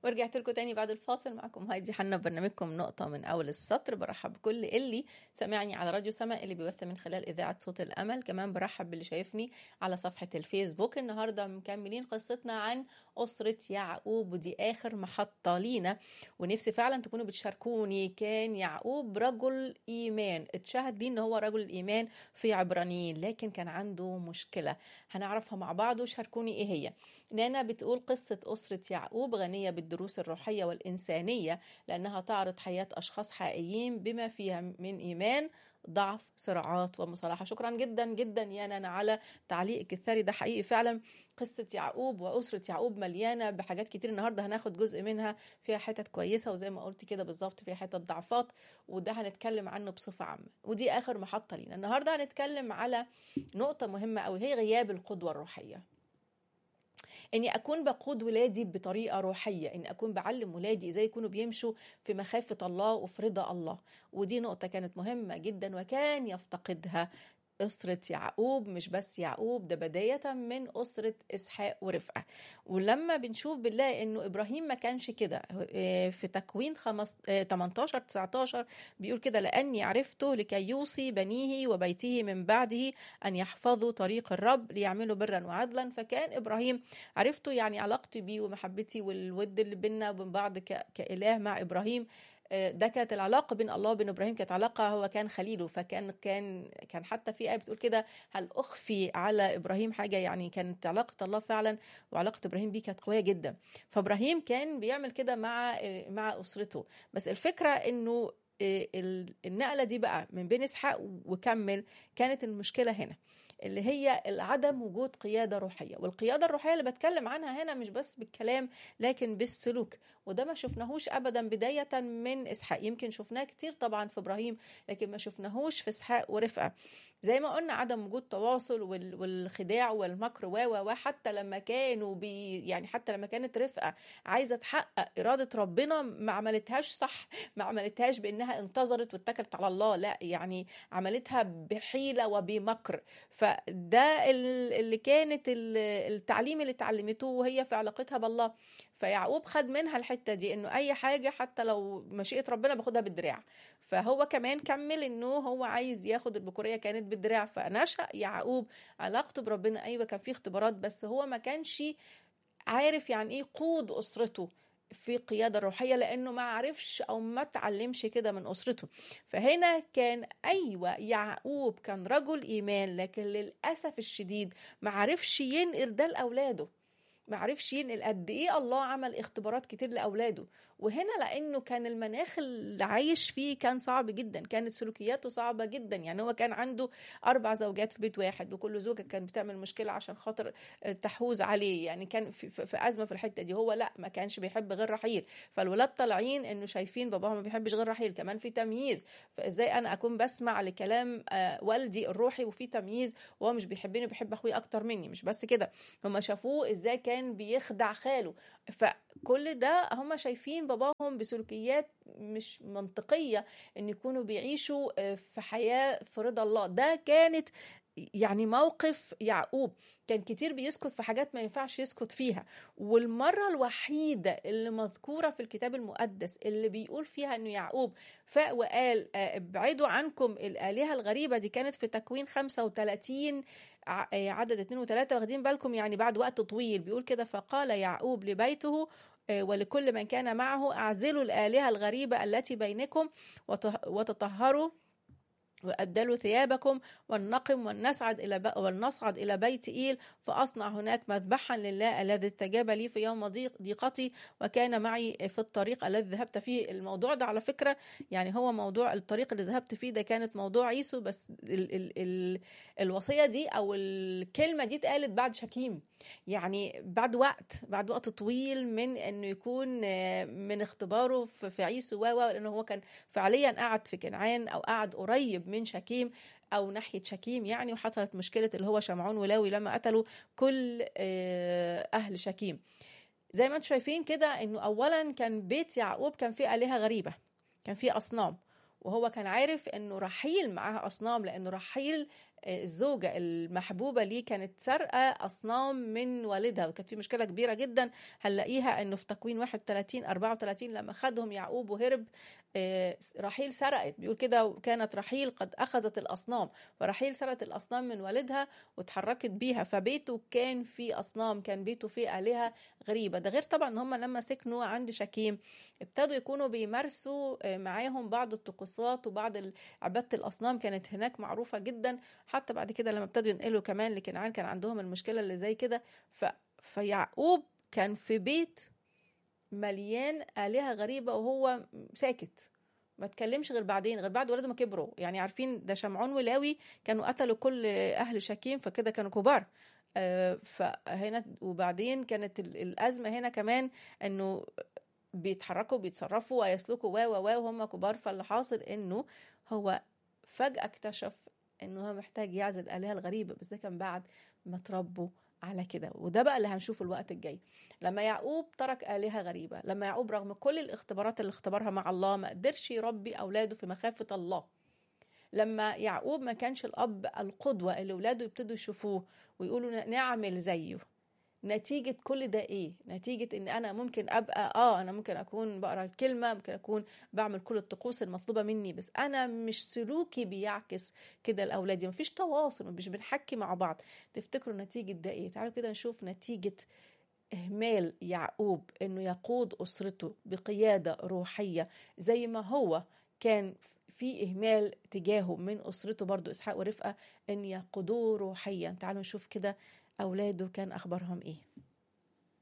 ورجعت لكم تاني بعد الفاصل معكم هايدي حنا برنامجكم نقطة من أول السطر برحب بكل اللي سمعني على راديو سما اللي بيبث من خلال إذاعة صوت الأمل كمان برحب باللي شايفني على صفحة الفيسبوك النهاردة مكملين قصتنا عن أسرة يعقوب ودي آخر محطة لينا ونفسي فعلا تكونوا بتشاركوني كان يعقوب رجل إيمان اتشهد ليه إن هو رجل الإيمان في عبرانيين لكن كان عنده مشكلة هنعرفها مع بعض وشاركوني إيه هي نانا بتقول قصة أسرة يعقوب غنية بالدروس الروحية والإنسانية لأنها تعرض حياة أشخاص حقيقيين بما فيها من إيمان ضعف صراعات ومصالحة شكرا جدا جدا يا نانا على تعليقك الثري ده حقيقي فعلا قصة يعقوب وأسرة يعقوب مليانة بحاجات كتير النهاردة هناخد جزء منها فيها حتت كويسة وزي ما قلت كده بالظبط فيها حتت ضعفات وده هنتكلم عنه بصفة عامة ودي آخر محطة لينا النهاردة هنتكلم على نقطة مهمة أوي هي غياب القدوة الروحية اني اكون بقود ولادي بطريقه روحيه اني اكون بعلم ولادي ازاي يكونوا بيمشوا في مخافه الله وفي رضا الله ودي نقطه كانت مهمه جدا وكان يفتقدها أسرة يعقوب مش بس يعقوب ده بداية من أسرة إسحاق ورفقة ولما بنشوف بنلاقي إنه إبراهيم ما كانش كده في تكوين خمس 18 19 بيقول كده لأني عرفته لكي يوصي بنيه وبيته من بعده أن يحفظوا طريق الرب ليعملوا برا وعدلا فكان إبراهيم عرفته يعني علاقتي بيه ومحبتي والود اللي بينا وبين بعض كإله مع إبراهيم ده كانت العلاقة بين الله وبين إبراهيم كانت علاقة هو كان خليله فكان كان كان حتى في آية بتقول كده هل أخفي على إبراهيم حاجة يعني كانت علاقة الله فعلا وعلاقة إبراهيم بيه كانت قوية جدا فإبراهيم كان بيعمل كده مع مع أسرته بس الفكرة إنه النقلة دي بقى من بين إسحاق وكمل كانت المشكلة هنا اللي هي عدم وجود قيادة روحية والقيادة الروحية اللي بتكلم عنها هنا مش بس بالكلام لكن بالسلوك وده ما شفناهوش أبدا بداية من إسحاق يمكن شفناه كتير طبعا في إبراهيم لكن ما شفناهوش في إسحاق ورفقة زي ما قلنا عدم وجود تواصل والخداع والمكر و وحتى لما كانوا بي يعني حتى لما كانت رفقه عايزه تحقق اراده ربنا ما عملتهاش صح ما عملتهاش بانها انتظرت واتكلت على الله لا يعني عملتها بحيله وبمكر فده اللي كانت التعليم اللي اتعلمته وهي في علاقتها بالله فيعقوب خد منها الحته دي انه اي حاجه حتى لو مشيئه ربنا باخدها بالدراع فهو كمان كمل انه هو عايز ياخد البكوريه كانت بالدراع فنشا يعقوب علاقته بربنا ايوه كان في اختبارات بس هو ما كانش عارف يعني ايه قود اسرته في قياده روحيه لانه ما عرفش او ما تعلمش كده من اسرته فهنا كان ايوه يعقوب كان رجل ايمان لكن للاسف الشديد ما عرفش ينقل ده لاولاده ما عرفش ينقل قد ايه الله عمل اختبارات كتير لاولاده وهنا لانه كان المناخ اللي عايش فيه كان صعب جدا كانت سلوكياته صعبه جدا يعني هو كان عنده اربع زوجات في بيت واحد وكل زوجه كانت بتعمل مشكله عشان خاطر تحوز عليه يعني كان في, في ازمه في الحته دي هو لا ما كانش بيحب غير رحيل فالولاد طالعين انه شايفين باباهم ما بيحبش غير رحيل كمان في تمييز فازاي انا اكون بسمع لكلام والدي الروحي وفي تمييز وهو مش بيحبني وبيحب اخوي اكتر مني مش بس كده هم شافوه ازاي كان بيخدع خاله فكل ده هم شايفين باباهم بسلوكيات مش منطقيه ان يكونوا بيعيشوا في حياه في رضا الله ده كانت يعني موقف يعقوب كان كتير بيسكت في حاجات ما ينفعش يسكت فيها والمرة الوحيدة اللي مذكورة في الكتاب المقدس اللي بيقول فيها انه يعقوب فاق وقال ابعدوا عنكم الآلهة الغريبة دي كانت في تكوين 35 عدد 2 و3 واخدين بالكم يعني بعد وقت طويل بيقول كده فقال يعقوب لبيته ولكل من كان معه اعزلوا الآلهة الغريبة التي بينكم وتطهروا وأبدلوا ثيابكم ولنقم ولنصعد إلى ب... ولنصعد إلى بيت إيل فأصنع هناك مذبحا لله الذي استجاب لي في يوم ضيق ضيقتي وكان معي في الطريق الذي ذهبت فيه الموضوع ده على فكرة يعني هو موضوع الطريق اللي ذهبت فيه ده كانت موضوع عيسو بس ال... ال... ال... الوصية دي أو الكلمة دي اتقالت بعد شكيم يعني بعد وقت بعد وقت طويل من انه يكون من اختباره في عيسو و لانه هو كان فعليا قعد في كنعان او قعد قريب من شكيم او ناحيه شكيم يعني وحصلت مشكله اللي هو شمعون ولاوي لما قتلوا كل اهل شكيم زي ما انتم شايفين كده انه اولا كان بيت يعقوب كان فيه الهه غريبه كان فيه اصنام وهو كان عارف انه رحيل معاها اصنام لانه رحيل الزوجة المحبوبة ليه كانت سارقة أصنام من والدها وكانت في مشكلة كبيرة جدا هنلاقيها إنه في تكوين 31 34 لما خدهم يعقوب وهرب آه، رحيل سرقت بيقول كده كانت رحيل قد أخذت الأصنام فرحيل سرقت الأصنام من والدها واتحركت بيها فبيته كان فيه أصنام كان بيته فيه آلهة غريبة ده غير طبعا إن هم لما سكنوا عند شكيم ابتدوا يكونوا بيمارسوا آه، معاهم بعض الطقوسات وبعض ال- عبادة الأصنام كانت هناك معروفة جدا حتى بعد كده لما ابتدوا ينقلوا كمان لكنعان كان عندهم المشكلة اللي زي كده ف... فيعقوب كان في بيت مليان آلهة غريبة وهو ساكت ما اتكلمش غير بعدين غير بعد ولاده ما كبروا يعني عارفين ده شمعون ولاوي كانوا قتلوا كل اهل شكيم فكده كانوا كبار آه، فهنا وبعدين كانت ال- الازمه هنا كمان انه بيتحركوا بيتصرفوا ويسلكوا و و و وهم كبار فاللي حاصل انه هو فجاه اكتشف انه هو محتاج يعزل الالهه الغريبه بس ده كان بعد ما تربوا على كده وده بقى اللي هنشوفه الوقت الجاي لما يعقوب ترك آلهة غريبة لما يعقوب رغم كل الاختبارات اللي اختبرها مع الله ما قدرش يربي أولاده في مخافة الله لما يعقوب ما كانش الأب القدوة اللي ولاده يبتدوا يشوفوه ويقولوا ن- نعمل زيه نتيجة كل ده ايه؟ نتيجة ان انا ممكن ابقى اه انا ممكن اكون بقرا الكلمة ممكن اكون بعمل كل الطقوس المطلوبة مني بس انا مش سلوكي بيعكس كده لاولادي مفيش تواصل مش بنحكي مع بعض تفتكروا نتيجة ده ايه؟ تعالوا كده نشوف نتيجة إهمال يعقوب إنه يقود أسرته بقيادة روحية زي ما هو كان في إهمال تجاهه من أسرته برضو إسحاق ورفقة إن يقودوه روحيا تعالوا نشوف كده أولاده كان أخبارهم إيه